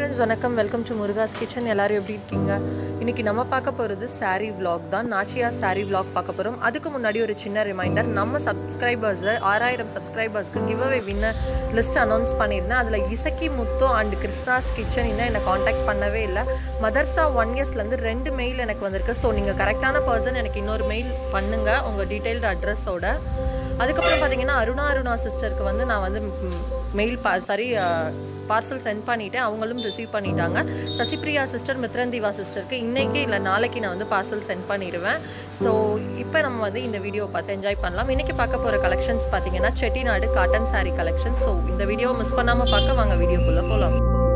Friends வணக்கம் welcome to முருகாஸ் kitchen எல்லாரும் எப்படி இருக்கீங்க இன்னைக்கு நம்ம பார்க்க போகிறது saree vlog தான் நாச்சியா saree vlog பார்க்க போகிறோம் அதுக்கு முன்னாடி ஒரு சின்ன ரிமைண்டர் நம்ம சப்ஸ்கிரைபர்ஸ் ஆறாயிரம் சப்ஸ்கிரைபர்ஸ்க்கு give away winner list announce பண்ணியிருந்தேன் அதில் இசக்கி முத்தோ அண்ட் கிருஷ்ணாஸ் கிச்சன் இன்னும் என்னை காண்டாக்ட் பண்ணவே இல்லை மதர்சா ஒன் இயர்ஸ்லேருந்து ரெண்டு மெயில் எனக்கு வந்திருக்கு ஸோ நீங்கள் கரெக்டான பர்சன் எனக்கு இன்னொரு மெயில் பண்ணுங்கள் உங்கள் டீட்டெயில்டு அட்ரஸோட அதுக்கப்புறம் பார்த்தீங்கன்னா அருணா அருணா சிஸ்டருக்கு வந்து நான் வந்து மெயில் பா சாரி பார்சல் சென்ட் பண்ணிட்டேன் அவங்களும் ரிசீவ் பண்ணிட்டாங்க சசிப்ரியா சிஸ்டர் மித்ரந்திவா சிஸ்டருக்கு இன்னைக்கு இல்லை நாளைக்கு நான் வந்து பார்சல் சென்ட் பண்ணிடுவேன் ஸோ இப்போ நம்ம வந்து இந்த வீடியோ பார்த்து என்ஜாய் பண்ணலாம் இன்னைக்கு பார்க்க போகிற கலெக்ஷன்ஸ் பார்த்தீங்கன்னா Chettinad cotton saree collection so இந்த வீடியோ மிஸ் பண்ணாமல் பார்க்க வாங்க வீடியோக்குள்ளே போகலாம்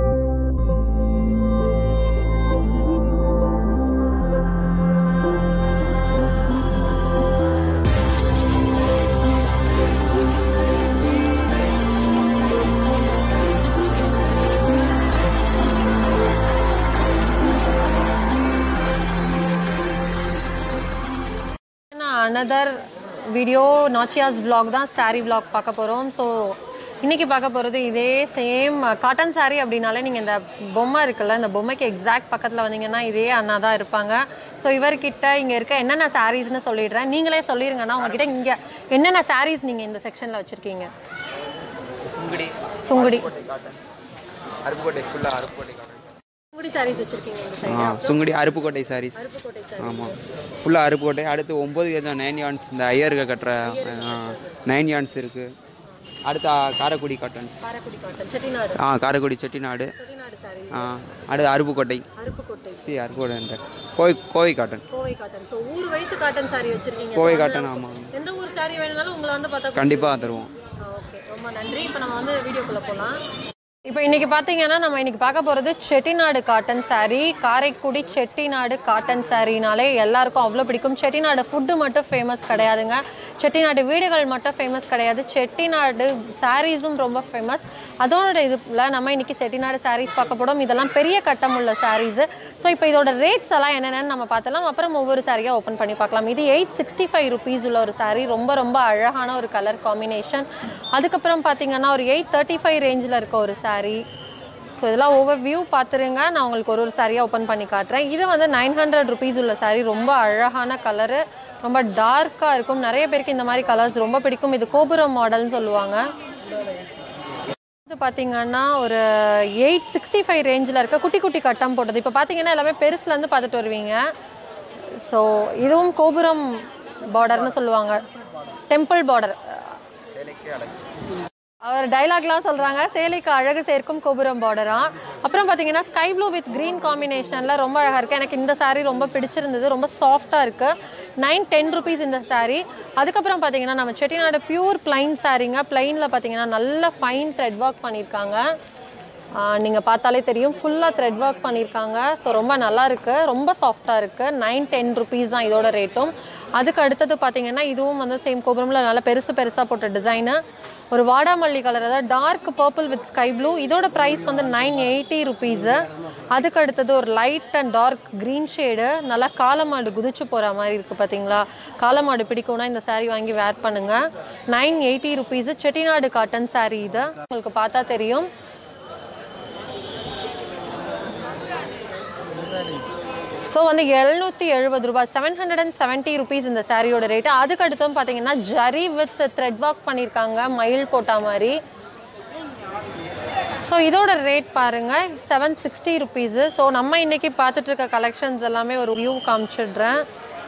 அனதர் வீடியோ நாச்சியாஸ் vlog தான் saree vlog பார்க்க போகிறோம் ஸோ இன்னைக்கு பார்க்க போகிறது இதே சேம் காட்டன் saree அப்படின்னாலே நீங்கள் இந்த பொம்மை இருக்குல்ல இந்த பொம்மைக்கு எக்ஸாக்ட் பக்கத்தில் வந்தீங்கன்னா இதே அண்ணா தான் இருப்பாங்க ஸோ இவர்கிட்ட இங்கே இருக்க என்னென்ன சாரீஸ்னு சொல்லிடுறேன் நீங்களே சொல்லிடுங்கன்னா உங்ககிட்ட இங்கே என்னென்ன சாரீஸ் நீங்கள் இந்த செக்ஷனில் வச்சுருக்கீங்க சுங்குடி சுங்குடி காட்டன் அருப்புக்கோட்டை ஃபுல்லாக அருப்புக்கோட்டை காட்டன் சுங்குடி சாரீஸ் வச்சுருக்கீங்க இந்த ஆ சைடு சுங்குடி அருப்புக்கோட்டை சாரீஸ் அருப்புக்கோட்டை ஆமாம் ஃபுல்லாக அருப்புக்கோட்டை அடுத்து ஒம்பது கஜம் நைன் யான்ஸ் இந்த ஐயருக்கு கட்டுற நைன் யான்ஸ் இருக்குது அடுத்து ஆ, காரைக்குடி காட்டன்ஸ் காரைக்குடி காட்டன் செட்டிநாடு ஆ காரைக்குடி செட்டிநாடு செட்டிநாடு சாரி ஆ அடுத்து அருப்புக்கோட்டை அருப்புக்கோட்டை சி Aruppukottai Kovai Kovai cotton Kovai cotton so ஊர் வயசு காட்டன் சாரி வச்சிருக்கீங்க கோவை காட்டன் ஆமாம் எந்த ஊர் சாரி வேணும்னாலும் உங்களை வந்து பார்த்தா கண்டிப்பாக தருவோம் ஓகே ரொம்ப நன்றி இப்போ நம்ம வந்து வீடியோக்குள்ள போகலாம் இப்போ இன்னைக்கு பார்த்தீங்கன்னா நம்ம இன்னைக்கு பார்க்க போகிறது Chettinad cotton saree Karaikudi Chettinad cotton சாரினாலே எல்லாருக்கும் அவ்வளோ பிடிக்கும் செட்டிநாடு ஃபுட்டு மட்டும் ஃபேமஸ் கிடையாதுங்க செட்டிநாடு வீடுகள் மட்டும் ஃபேமஸ் கிடையாது செட்டிநாடு சாரீஸும் ரொம்ப ஃபேமஸ் அதோட இதுல நம்ம இன்னைக்கு செட்டிநாடு சாரீஸ் பார்க்க போறோம் இதெல்லாம் பெரிய கட்டம் உள்ள சாரீஸ் ஸோ இப்போ இதோட ரேட்ஸ் எல்லாம் என்னென்னு நம்ம பார்த்தலாம் அப்புறம் ஒவ்வொரு சாரியாக ஓப்பன் பண்ணி பார்க்கலாம் இது எயிட் சிக்ஸ்டி ஃபைவ் ருபீஸ் உள்ள ஒரு saree ரொம்ப ரொம்ப அழகான ஒரு கலர் காம்பினேஷன் அதுக்கப்புறம் பார்த்தீங்கன்னா ஒரு எயிட் தேர்ட்டி ஃபைவ் ரேஞ்சில் இருக்க ஒரு saree ஸோ இதெல்லாம் ஓவர் வியூ பார்த்துருங்க நான் உங்களுக்கு ஒரு ஒரு சாரியாக ஓப்பன் பண்ணி காட்டுறேன் இது வந்து நைன் ஹண்ட்ரட் ருபீஸ் உள்ள saree ரொம்ப அழகான கலரு ரொம்ப டார்க்காக இருக்கும் நிறைய பேருக்கு இந்த மாதிரி கலர்ஸ் ரொம்ப பிடிக்கும் இது கோபுரம் மாடல்னு சொல்லுவாங்க இது பார்த்தீங்கன்னா ஒரு எயிட் சிக்ஸ்டி ஃபைவ் ரேஞ்சில் இருக்க குட்டி குட்டி கட்டம் போட்டது இப்போ பார்த்தீங்கன்னா எல்லாமே பெருசுலேருந்து பார்த்துட்டு வருவீங்க ஸோ இதுவும் கோபுரம் பார்டர்னு சொல்லுவாங்க டெம்பிள் பார்டர் அவர் டைலாக்லாம் சொல்றாங்க சேலைக்கு அழகு சேர்க்கும் கோபுரம் பார்டரா அப்புறம் பாத்தீங்கன்னா ஸ்கை ப்ளூ வித் கிரீன் காம்பினேஷன்ல ரொம்ப அழகா இருக்கு எனக்கு இந்த saree ரொம்ப பிடிச்சிருந்தது ரொம்ப சாஃப்டா இருக்கு நைன் டென் ருபீஸ் இந்த saree அதுக்கப்புறம் பாத்தீங்கன்னா நம்ம செட்டிநாடு பியூர் பிளைன் சாரீங்க பிளைன்ல பாத்தீங்கன்னா நல்ல ஃபைன் த்ரெட் ஒர்க் பண்ணியிருக்காங்க ஆஹ் நீங்க பார்த்தாலே தெரியும் ஃபுல்லா த்ரெட் ஒர்க் பண்ணியிருக்காங்க ஸோ ரொம்ப நல்லா இருக்கு ரொம்ப சாஃப்டா இருக்கு நைன் டென் ருபீஸ் தான் இதோட ரேட்டும் அதுக்கு அடுத்தது பாத்தீங்கன்னா இதுவும் வந்து சேம் கோபுரம்ல நல்லா பெருசு பெருசா போட்ட டிசைனு ஒரு வாடாமல்லி கலர் அதாவது dark purple with sky blue இதோட ப்ரைஸ் வந்து நைன் எயிட்டி ருபீஸு அதுக்கு அடுத்தது ஒரு light and dark green shade நல்லா காலமாடு குதிச்சு போகிற மாதிரி இருக்குது பார்த்தீங்களா காலமாடு பிடிக்கும்னா இந்த saree வாங்கி வேர் பண்ணுங்க nine eighty rupees Chettinad cotton saree இது உங்களுக்கு பார்த்தா தெரியும் ஸோ வந்து எழுநூற்றி எழுபது ரூபாய் seven hundred and seventy rupees இந்த சாரியோட ரேட்டு அதுக்கு அடுத்தும் பார்த்தீங்கன்னா ஜரி வித் த்ரெட் ஒர்க் பண்ணியிருக்காங்க மயில் போட்டா மாதிரி ஸோ இதோட ரேட் பாருங்க செவன் சிக்ஸ்டி ருபீஸு ஸோ நம்ம இன்னைக்கு பார்த்துட்டு இருக்க கலெக்ஷன்ஸ் எல்லாமே ஒரு வியூ காமிச்சிடுறேன்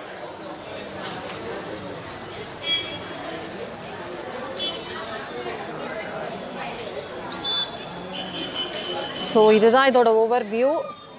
ஸோ இதுதான் இதோட ஓவர் வியூ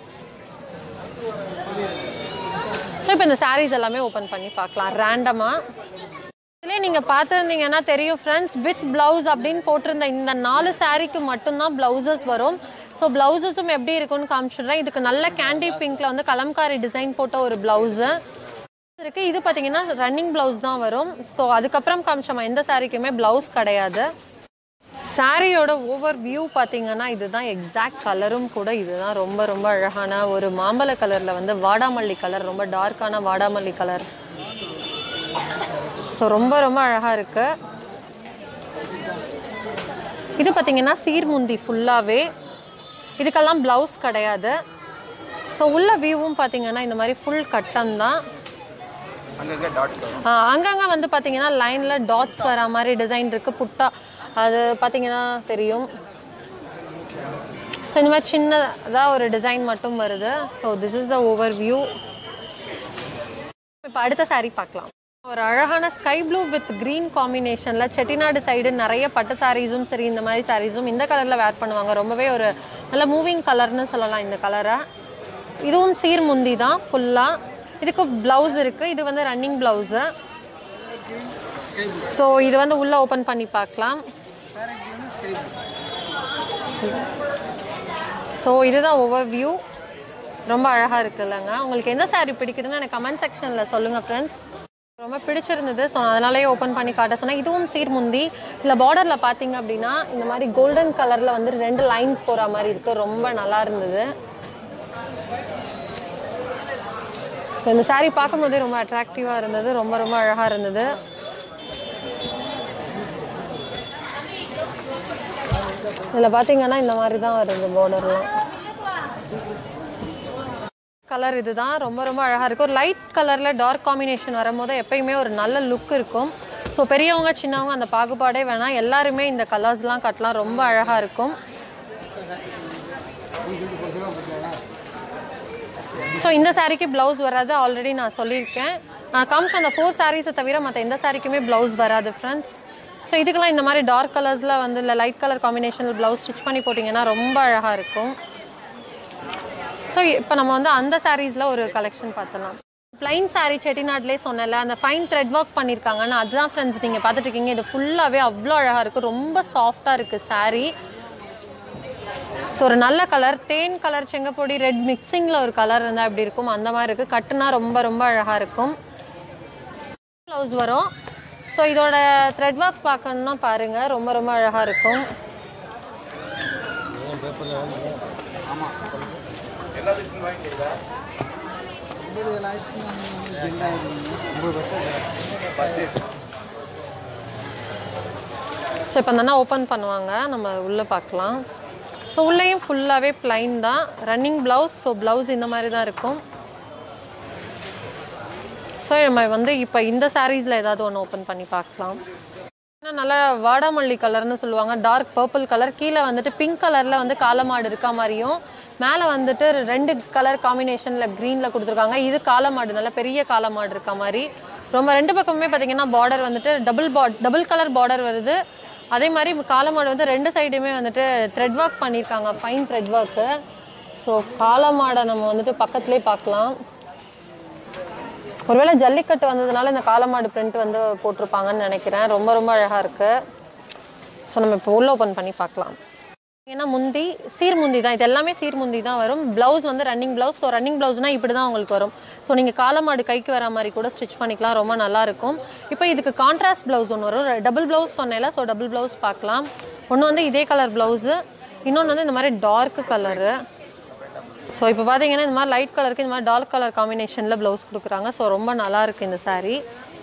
ஸோ இப்போ இந்த sarees எல்லாமே ஓப்பன் பண்ணி பார்க்கலாம் ரேண்டமாக இதுலேயே நீங்கள் பார்த்துருந்தீங்கன்னா தெரியும் ஃப்ரெண்ட்ஸ் வித் ப்ளவுஸ் அப்படின்னு போட்டிருந்த இந்த நாலு சாரீக்கு மட்டும்தான் ப்ளவுசஸ் வரும் ஸோ ப்ளவுசஸும் எப்படி இருக்கும்னு காமிச்சிடுறேன் இதுக்கு நல்ல கேண்டி பிங்க்ல வந்து கலம்காரி டிசைன் போட்ட ஒரு ப்ளவுஸு இருக்கு இது பார்த்தீங்கன்னா ரன்னிங் ப்ளவுஸ் தான் வரும் ஸோ அதுக்கப்புறம் காமிச்சோமா எந்த சாரீக்குமே ப்ளவுஸ் கிடையாது சாரியோட ஓவர் வியூ பார்த்தீங்கன்னா இதுதான் எக்ஸாக்ட் கலரும் கூட இதுதான் ரொம்ப ரொம்ப அழகான ஒரு மாம்பழ கலரில் வந்து வாடாமல்லி கலர் ரொம்ப டார்க்கான வாடாமல்லி கலர் ஸோ ரொம்ப ரொம்ப அழகாக இருக்கு இது பார்த்தீங்கன்னா சீர்முந்தி ஃபுல்லாகவே இதுக்கெல்லாம் ப்ளவுஸ் கிடையாது ஸோ உள்ள வியூவும் பார்த்தீங்கன்னா இந்த மாதிரி ஃபுல் கட்டம் தான் அங்கங்கே டாட்ஸ் வரும் ஆ, அங்கங்க வந்து பாத்தீங்கன்னா லைன்ல டாட்ஸ் வர மாதிரி டிசைன் இருக்கு புட்டா அது பாத்தீங்கன்னா தெரியும் ஸோ இந்த மாதிரி சின்னதா ஒரு டிசைன் மட்டும் வருது so this is the overview இப்போ அடுத்த saree பார்க்கலாம் ஒரு அழகான ஸ்கை ப்ளூ வித் green காம்பினேஷன்ல செட்டிநாடு சைடு நிறைய பட்டு சாரீஸும் சரி இந்த மாதிரி சாரீஸும் இந்த கலர்ல வேர் பண்ணுவாங்க ரொம்பவே ஒரு நல்ல மூவிங் கலர்னு சொல்லலாம் இந்த கலரை இதுவும் சீர் முந்தி தான் ஃபுல்லா இதுக்கு பிளவுஸ் இருக்கு இது வந்து ரன்னிங் பிளவுஸு ஸோ இது வந்து உள்ள ஓபன் பண்ணி பார்க்கலாம் ஸோ இதுதான் ஓவர் வியூ ரொம்ப அழகாக இருக்குல்லங்க உங்களுக்கு எந்த saree பிடிக்குதுன்னு எனக்கு கமெண்ட் செக்ஷனில் சொல்லுங்கள் ஃப்ரெண்ட்ஸ் ரொம்ப பிடிச்சிருந்தது ஸோ நான் அதனாலேயே ஓப்பன் பண்ணி காட்ட சொன்னேன் இதுவும் சீர்முந்தி இல்லை பார்டரில் பார்த்தீங்க அப்படின்னா இந்த மாதிரி கோல்டன் கலரில் வந்து ரெண்டு லைன் போகிற மாதிரி இருக்குது ரொம்ப நல்லா இருந்தது ஸோ இந்த saree பார்க்கும்போதே ரொம்ப அட்ராக்டிவாக இருந்தது ரொம்ப ரொம்ப அழகாக இருந்தது இதில் பார்த்தீங்கன்னா இந்த மாதிரி தான் வருது பார்டர்லாம் கலர் இதுதான் ரொம்ப ரொம்ப அழகாக இருக்கும் ஒரு லைட் கலரில் டார்க் காம்பினேஷன் வரும்போது எப்பயுமே ஒரு நல்ல லுக் இருக்கும் ஸோ பெரியவங்க சின்னவங்க அந்த பாகுபாடே வேணாம் எல்லாருமே இந்த கலர்ஸ்லாம் கட்டலாம் ரொம்ப அழகாக இருக்கும் ஸோ இந்த சாரீக்கு ப்ளவுஸ் வராது ஆல்ரெடி நான் சொல்லியிருக்கேன் நான் காமிச்ச அந்த ஃபோர் சாரீஸை தவிர மற்ற எந்த சாரீக்குமே ப்ளவுஸ் வராது ஃப்ரெண்ட்ஸ் ஸோ இதுக்கெல்லாம் இந்த மாதிரி டார்க் கலர்ஸில் வந்து இல்லை லைட் கலர் காம்பினேஷனில் ப்ளவுஸ் ஸ்டிச் பண்ணி போட்டிங்கன்னா ரொம்ப அழகாக இருக்கும் ஸோ இப்போ நம்ம வந்து அந்த சாரீஸில் ஒரு கலெக்ஷன் பார்த்தலாம் பிளைன் saree செட்டிநாட்டிலே சொன்னல அந்த ஃபைன் த்ரெட் ஒர்க் பண்ணியிருக்காங்கன்னு அதுதான் ஃப்ரெண்ட்ஸ் நீங்கள் பார்த்துட்டு இருக்கீங்க இது ஃபுல்லாகவே அவ்வளோ அழகாக இருக்குது ரொம்ப சாஃப்டாக இருக்குது saree ஸோ ஒரு நல்ல கலர் தேன் கலர் செங்கப்பொடி ரெட் மிக்சிங்கில் ஒரு கலர் இருந்தால் எப்படி இருக்கும் அந்த மாதிரி இருக்குது கட்டுனா ரொம்ப ரொம்ப அழகாக இருக்கும் ப்ளவுஸ் வரும் ஸோ இதோட த்ரெட் ஒர்க் பார்க்கணுன்னா பாருங்கள் ரொம்ப ரொம்ப அழகாக இருக்கும் ஸோ இப்போ அந்த ஓப்பன் பண்ணுவாங்க நம்ம உள்ளே பார்க்கலாம் ஸோ உள்ளேயும் ஃபுல்லாகவே plain தான் ரன்னிங் ப்ளவுஸ் ஸோ ப்ளவுஸ் இந்த மாதிரி தான் இருக்கும் ஸோ நம்ம வந்து இப்போ இந்த சாரீஸில் ஏதாவது ஒன்று ஓப்பன் பண்ணி பார்க்கலாம் ஏன்னா நல்லா வாடாமல்லி கலர்னு சொல்லுவாங்க டார்க் பர்பிள் கலர் கீழே வந்துட்டு பிங்க் கலரில் வந்து காலமாடு இருக்க மாதிரியும் மேலே வந்துட்டு ரெண்டு கலர் காம்பினேஷனில் க்ரீனில் கொடுத்துருக்காங்க இது காலமாடு நல்ல பெரிய காலமாடு இருக்க மாதிரி ரொம்ப ரெண்டு பக்கமுமே பார்த்தீங்கன்னா பார்டர் வந்துட்டு டபுள் பாட் டபுள் கலர் பார்டர் வருது அதே மாதிரி காலமாடு வந்து ரெண்டு சைடுமே வந்துட்டு த்ரெட் ஒர்க் பண்ணியிருக்காங்க ஃபைன் த்ரெட் ஒர்க்கு ஸோ காலமாடை நம்ம வந்துட்டு பக்கத்துலேயே பார்க்கலாம் ஒருவேளை ஜல்லிக்கட்டு வந்ததுனால இந்த காலமாடு பிரிண்ட் வந்து போட்டிருப்பாங்கன்னு நினைக்கிறேன் ரொம்ப ரொம்ப அழகாக இருக்கு ஸோ நம்ம இப்போ உள்ள ஓப்பன் பண்ணி பார்க்கலாம் ஏன்னா முந்தி சீர்முந்தி தான் இது எல்லாமே சீர்முந்தி தான் வரும் ப்ளவுஸ் வந்து ரன்னிங் ப்ளவுஸ் ஸோ ரன்னிங் ப்ளவுஸ்னால் இப்படி தான் உங்களுக்கு வரும் ஸோ நீங்கள் காலமாடு கைக்கு வர மாதிரி கூட ஸ்டிச் பண்ணிக்கலாம் ரொம்ப நல்லா இருக்கும் இப்போ இதுக்கு கான்ட்ராஸ்ட் ப்ளவுஸ் ஒன்று வரும் டபுள் ப்ளவுஸ் சொன்னேன்ல ஸோ டபுள் ப்ளவுஸ் பார்க்கலாம் ஒன்று வந்து இதே கலர் ப்ளவுஸு இன்னொன்று வந்து இந்த மாதிரி டார்க் கலரு ஸோ இப்போ பார்த்தீங்கன்னா இந்த மாதிரி லைட் கலருக்கு இந்த மாதிரி டார்க் கலர் காம்பினேஷனில் ப்ளவுஸ் கொடுக்குறாங்க ஸோ ரொம்ப நல்லா இருக்கு இந்த saree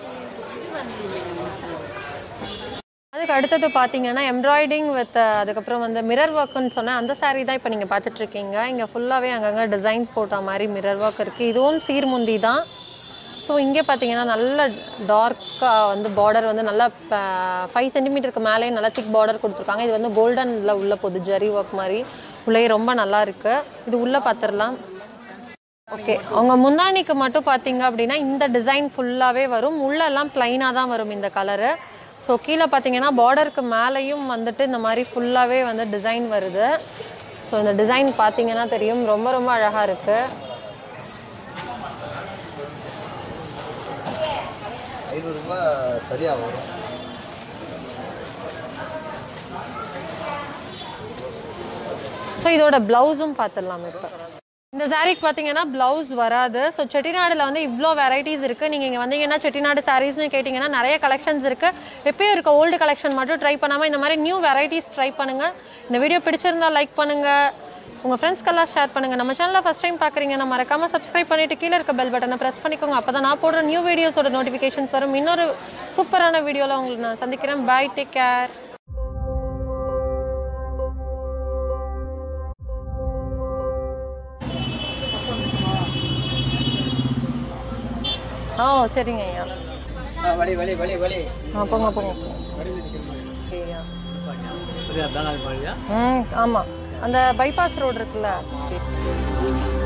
அதுக்கு அடுத்தது பார்த்தீங்கன்னா எம்ப்ராய்டிங் வித் அதுக்கப்புறம் வந்து மிரர் ஒர்க்குன்னு சொன்னேன் அந்த saree தான் இப்போ நீங்கள் பார்த்துட்டு இருக்கீங்க இங்கே ஃபுல்லாகவே அங்கங்கே டிசைன்ஸ் போட்ட மாதிரி மிரர் ஒர்க் இருக்குது இதுவும் சீர்முந்தி தான் ஸோ இங்கே பார்த்தீங்கன்னா நல்ல டார்க்காக வந்து பார்டர் வந்து நல்லா ஃபைவ் சென்டிமீட்டருக்கு மேலே நல்லா திக் பார்டர் கொடுத்துருக்காங்க இது வந்து கோல்டனில் உள்ள போகுது ஜரி ஒர்க் மாதிரி உள்ளே ரொம்ப நல்லா இருக்கு இது உள்ளே பார்த்துடலாம் ஓகே அவங்க முந்தானிக்கு மட்டும் பார்த்தீங்க அப்படின்னா இந்த டிசைன் ஃபுல்லாகவே வரும் உள்ளெல்லாம் பிளைனாக தான் வரும் இந்த கலரு ஸோ கீழே பார்த்தீங்கன்னா பார்டருக்கு மேலேயும் வந்துட்டு இந்த மாதிரி ஃபுல்லாகவே வந்து டிசைன் வருது ஸோ இந்த டிசைன் பார்த்தீங்கன்னா தெரியும் ரொம்ப ரொம்ப அழகாக இருக்குது ஐநூறுரூபா சரியாக வரும் ஸோ இதோட பிளவுஸும் பார்த்துடலாம் இப்போ இந்த சாரீக்கு பார்த்தீங்கன்னா பிளவுஸ் வராது ஸோ செட்டிநாடுல வந்து இவ்வளோ வெரைட்டிஸ் இருக்கு நீங்க இங்க வந்தீங்கன்னா செட்டிநாடு சாரீஸ்னு கேட்டிங்கன்னா நிறைய கலெக்ஷன்ஸ் இருக்கு எப்பயும் இருக்க ஓல்டு கலெக்ஷன் மட்டும் ட்ரை பண்ணாம இந்த மாதிரி நியூ வெரைட்டிஸ் ட்ரை பண்ணுங்க இந்த வீடியோ பிடிச்சிருந்தா லைக் பண்ணுங்க உங்க ஃப்ரெண்ட்ஸ்க்கெல்லாம் ஷேர் பண்ணுங்க நம்ம சேனலை ஃபர்ஸ்ட் டைம் பார்க்குறீங்கன்னா மறக்காம சப்ஸ்கிரைப் பண்ணிட்டு கீழே இருக்க பெல் பட்டனை ப்ரெஸ் பண்ணிக்கோங்க அப்பதான் நான் போடுற நியூ வீடியோஸோட நோட்டிஃபிகேஷன்ஸ் வரும் இன்னொரு சூப்பரான வீடியோவில் உங்களுக்கு நான் சந்திக்கிறேன் பை டேக் கேர் ஆ சரிங்க ஐயா வழி வழி வழி வழி ஆ போங்க போங்க போங்க. சரியா ம் ஆமாம் அந்த பைபாஸ் ரோடு இருக்குல்ல